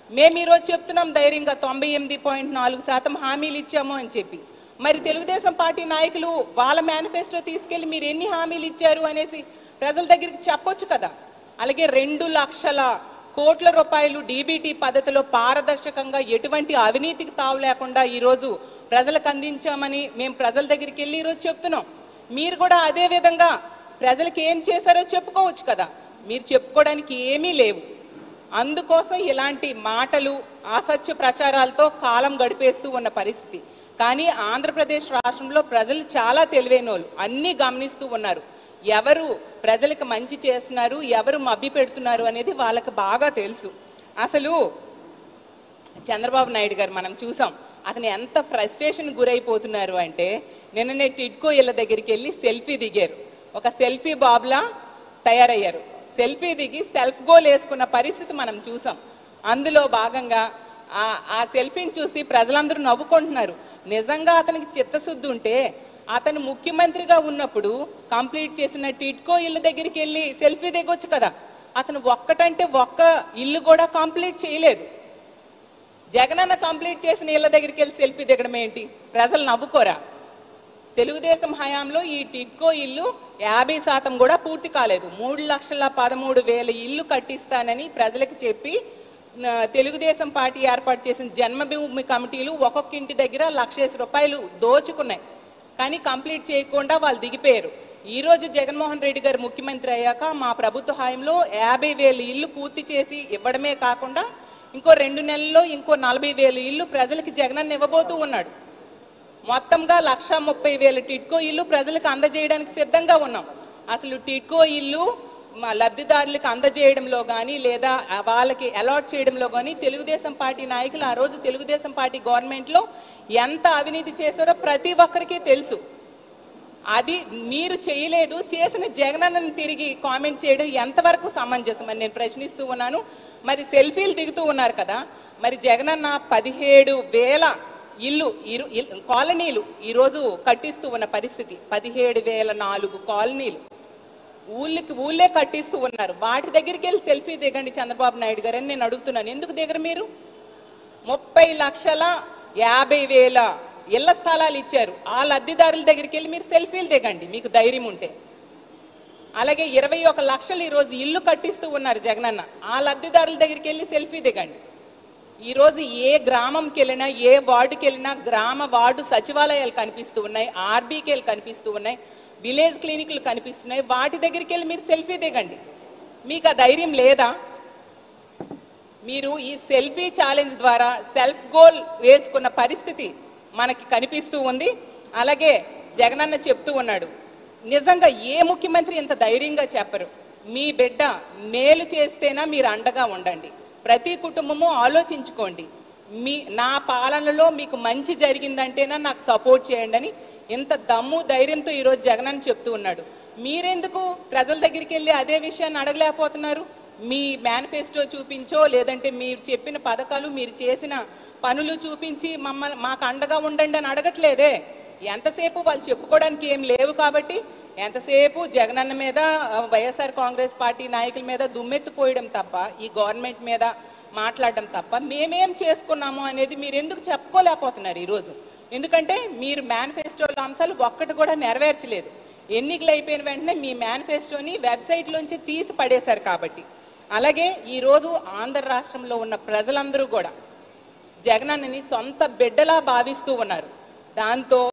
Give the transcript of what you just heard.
మేము ఈరోజు చెప్తున్నాం ధైర్యంగా తొంభై ఎనిమిది పాయింట్ నాలుగు శాతం హామీలు ఇచ్చాము అని చెప్పి మరి తెలుగుదేశం పార్టీ నాయకులు వాళ్ళ మేనిఫెస్టో తీసుకెళ్లి మీరు ఎన్ని హామీలు ఇచ్చారు అనేసి ప్రజల దగ్గరికి చెప్పొచ్చు కదా అలాగే రెండు లక్షల కోట్ల రూపాయలు డీబీటీ పద్ధతిలో పారదర్శకంగా ఎటువంటి అవినీతికి తావు లేకుండా ఈరోజు ప్రజలకు అందించామని మేము ప్రజల దగ్గరికి వెళ్ళి ఈరోజు చెప్తున్నాం మీరు కూడా అదే విధంగా ప్రజలకు ఏం చేశారో చెప్పుకోవచ్చు కదా మీరు చెప్పుకోవడానికి ఏమీ లేవు అందుకోసం ఇలాంటి మాటలు అసత్య ప్రచారాలతో కాలం గడిపేస్తూ ఉన్న పరిస్థితి కానీ ఆంధ్రప్రదేశ్ రాష్ట్రంలో ప్రజలు చాలా తెలివైన వాళ్ళు అన్నీ గమనిస్తూ ఉన్నారు ఎవరు ప్రజలకు మంచి చేస్తున్నారు ఎవరు మభ్య పెడుతున్నారు అనేది వాళ్ళకి బాగా తెలుసు అసలు చంద్రబాబు నాయుడు గారు మనం చూసాం అతను ఎంత ఫ్రస్ట్రేషన్ గురైపోతున్నారు అంటే నిన్ననే టిడ్కో ఇళ్ళ దగ్గరికి వెళ్ళి సెల్ఫీ దిగారు ఒక సెల్ఫీ బాబులా తయారయ్యారు సెల్ఫీ దిగి సెల్ఫ్ గోల్ వేసుకున్న పరిస్థితి మనం చూసాం అందులో భాగంగా ఆ ఆ సెల్ఫీని చూసి ప్రజలందరూ నవ్వుకుంటున్నారు నిజంగా అతనికి చిత్తశుద్ధి ఉంటే అతను ముఖ్యమంత్రిగా ఉన్నప్పుడు కంప్లీట్ చేసిన టిడ్కో ఇల్లు దగ్గరికి వెళ్ళి సెల్ఫీ దిగొచ్చు కదా అతను ఒక్కటంటే ఒక్క ఇల్లు కూడా కంప్లీట్ చేయలేదు జగనన్న కంప్లీట్ చేసిన ఇళ్ళ దగ్గరికి వెళ్ళి సెల్ఫీ దిగడం ఏంటి ప్రజలు నవ్వుకోరా తెలుగుదేశం హయాంలో ఈ టిడ్కో ఇల్లు యాభై శాతం కూడా పూర్తి కాలేదు మూడు లక్షల పదమూడు వేల ఇల్లు కట్టిస్తానని ప్రజలకు చెప్పి ఆ, తెలుగుదేశం పార్టీ ఏర్పాటు చేసిన జన్మభూమి కమిటీలు ఒక్కొక్క ఇంటి దగ్గర లక్షేసి రూపాయలు దోచుకున్నాయి కానీ కంప్లీట్ చేయకుండా వాళ్ళు దిగిపోయారు ఈ రోజు జగన్మోహన్ రెడ్డి గారు ముఖ్యమంత్రి అయ్యాక మా ప్రభుత్వ హయాంలో యాభై వేల ఇల్లు పూర్తి చేసి ఇవ్వడమే కాకుండా ఇంకో రెండు నెలల్లో ఇంకో నలభై వేల ఇల్లు ప్రజలకి జగనన్న ఇవ్వబోతూ ఉన్నాడు మొత్తంగా లక్ష ముప్పై వేల టిట్కో ఇల్లు ప్రజలకు అందజేయడానికి సిద్ధంగా ఉన్నాం అసలు టిట్కో ఇల్లు మా లబ్ధిదారులకు అందజేయడంలో కానీ లేదా ఆ వాళ్ళకి అలాట్ చేయడంలో కానీ తెలుగుదేశం పార్టీ నాయకులు ఆ రోజు తెలుగుదేశం పార్టీ గవర్నమెంట్లో ఎంత అవినీతి చేశారో ప్రతి ఒక్కరికి తెలుసు అది మీరు చేయలేదు చేసిన జగనన్నను తిరిగి కామెంట్ చేయడం ఎంతవరకు సమంజసం అని నేను ప్రశ్నిస్తూ ఉన్నాను మరి సెల్ఫీలు దిగుతూ ఉన్నారు కదా మరి జగనన్న పదిహేడు వేల ఇల్లు ఇరు- ఇల్- కాలనీలు ఈరోజు కట్టిస్తూ ఉన్న పరిస్థితి పదిహేడు వేల నాలుగు కాలనీలు ఊళ్ళకి ఊళ్ళే కట్టిస్తూ ఉన్నారు వాటి దగ్గరికి వెళ్ళి సెల్ఫీ దిగండి చంద్రబాబు నాయుడు గారు అని నేను అడుగుతున్నాను ఎందుకు దిగరు మీరు ముప్పై లక్షల యాభై వేల ఇళ్ల స్థలాలు ఇచ్చారు ఆ లబ్ధిదారుల దగ్గరికి వెళ్ళి మీరు సెల్ఫీలు దిగండి మీకు ధైర్యం ఉంటే అలాగే ఇరవై ఒక లక్షలు ఈరోజు ఇల్లు కట్టిస్తూ ఉన్నారు జగనన్న ఆ లబ్ధిదారుల దగ్గరికి వెళ్ళి సెల్ఫీ దిగండి ఈరోజు ఏ గ్రామంకి వెళ్ళినా ఏ వార్డుకి వెళ్ళినా గ్రామ వార్డు సచివాలయాలు కనిపిస్తూ ఉన్నాయి ఆర్బీకేలు కనిపిస్తూ ఉన్నాయి విలేజ్ క్లినిక్లు కనిపిస్తున్నాయి వాటి దగ్గరికి వెళ్ళి మీరు సెల్ఫీ దిగండి మీకు ఆ ధైర్యం లేదా మీరు ఈ సెల్ఫీ ఛాలెంజ్ ద్వారా సెల్ఫ్ గోల్ వేసుకున్న పరిస్థితి మనకి కనిపిస్తూ ఉంది అలాగే జగనన్న చెప్తూ ఉన్నాడు నిజంగా ఏ ముఖ్యమంత్రి ఇంత ధైర్యంగా చెప్పరు మీ బిడ్డ మేలు చేస్తేనా మీరు అండగా ఉండండి ప్రతి కుటుంబము ఆలోచించుకోండి మీ నా పాలనలో మీకు మంచి జరిగిందంటేనా నాకు సపోర్ట్ చేయండి అని ఇంత దమ్ము ధైర్యంతో ఈరోజు జగనన్న చెప్తూ ఉన్నాడు మీరెందుకు ప్రజల దగ్గరికి వెళ్ళి అదే విషయాన్ని అడగలేకపోతున్నారు మీ మేనిఫెస్టో చూపించో లేదంటే మీరు చెప్పిన పథకాలు మీరు చేసిన పనులు చూపించి మమ్మల్ని మాకు అండగా ఉండండి అని అడగట్లేదే ఎంతసేపు వాళ్ళు చెప్పుకోవడానికి ఏం లేవు కాబట్టి ఎంతసేపు జగనన్న మీద ఆ, వైఎస్ఆర్ కాంగ్రెస్ పార్టీ నాయకుల మీద దుమ్మెత్తిపోయడం తప్ప ఈ గవర్నమెంట్ మీద మాట్లాడడం తప్ప మేమేం చేసుకున్నాము అనేది మీరు ఎందుకు చెప్పుకోలేకపోతున్నారు ఈరోజు ఎందుకంటే మీరు మేనిఫెస్టోల అంశాలు ఒక్కటి కూడా నెరవేర్చలేదు ఎన్నికలు అయిపోయిన వెంటనే మీ మేనిఫెస్టోని వెబ్సైట్లోంచి తీసి పడేశారు కాబట్టి అలాగే ఈరోజు ఆంధ్ర రాష్ట్రంలో ఉన్న ప్రజలందరూ కూడా జగనన్నని సొంత బిడ్డలా భావిస్తూ ఉన్నారు దాంతో